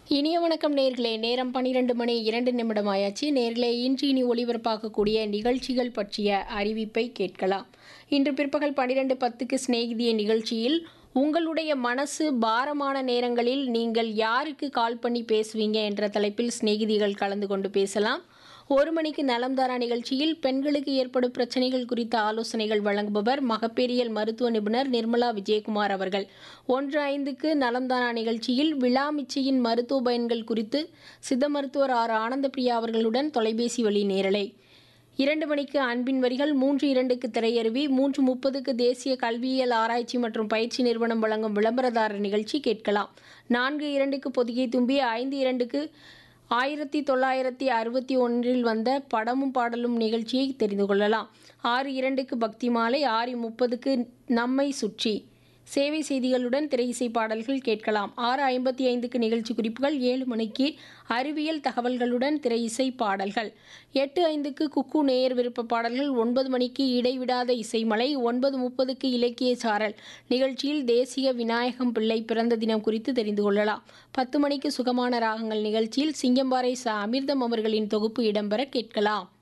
இனிய வணக்கம் நேர்களே நேரம் பன்னிரண்டு மணி இரண்டு நிமிடம் ஆயாச்சு நேர்களே இன்று இனி ஒளிபரப்பாக்கக்கூடிய நிகழ்ச்சிகள் பற்றிய அறிவிப்பை கேட்கலாம் இன்று பிற்பகல் பன்னிரெண்டு பத்துக்கு சிநேகிதிய நிகழ்ச்சியில் உங்களுடைய மனசு பாரமான நேரங்களில் நீங்கள் யாருக்கு கால் பண்ணி பேசுவீங்க என்ற தலைப்பில் சிநேகிதிகள் கலந்து கொண்டு பேசலாம் ஒரு மணிக்கு நலம்தாரா நிகழ்ச்சியில் பெண்களுக்கு ஏற்படும் பிரச்சனைகள் குறித்த ஆலோசனைகள் வழங்குபவர் மகப்பேறியல் மருத்துவ நிபுணர் நிர்மலா விஜயகுமார் அவர்கள் ஒன்று ஐந்துக்கு நலம்தாரா நிகழ்ச்சியில் விழாமிச்சையின் மருத்துவ பயன்கள் குறித்து சித்த மருத்துவர் ஆர் ஆனந்தபிரியா அவர்களுடன் தொலைபேசி வழி நேரலை இரண்டு மணிக்கு அன்பின் வரிகள் மூன்று இரண்டுக்கு திரையருவி மூன்று முப்பதுக்கு தேசிய கல்வியியல் ஆராய்ச்சி மற்றும் பயிற்சி நிறுவனம் வழங்கும் விளம்பரதாரர் நிகழ்ச்சி கேட்கலாம் நான்கு இரண்டுக்கு பொதிகை தும்பி ஐந்து இரண்டுக்கு ஆயிரத்தி தொள்ளாயிரத்தி அறுபத்தி ஒன்றில் வந்த படமும் பாடலும் நிகழ்ச்சியை தெரிந்து கொள்ளலாம் ஆறு இரண்டுக்கு பக்தி மாலை ஆறு முப்பதுக்கு நம்மை சுற்றி சேவை செய்திகளுடன் திரை இசை பாடல்கள் கேட்கலாம் ஆறு ஐம்பத்தி ஐந்துக்கு நிகழ்ச்சி குறிப்புகள் ஏழு மணிக்கு அறிவியல் தகவல்களுடன் திரை இசை பாடல்கள் எட்டு ஐந்துக்கு குக்கு நேயர் விருப்ப பாடல்கள் ஒன்பது மணிக்கு இடைவிடாத இசைமலை ஒன்பது முப்பதுக்கு இலக்கிய சாரல் நிகழ்ச்சியில் தேசிய விநாயகம் பிள்ளை பிறந்த தினம் குறித்து தெரிந்து கொள்ளலாம் பத்து மணிக்கு சுகமான ராகங்கள் நிகழ்ச்சியில் சிங்கம்பாறை ச அமிர்தம் அவர்களின் தொகுப்பு இடம்பெற கேட்கலாம்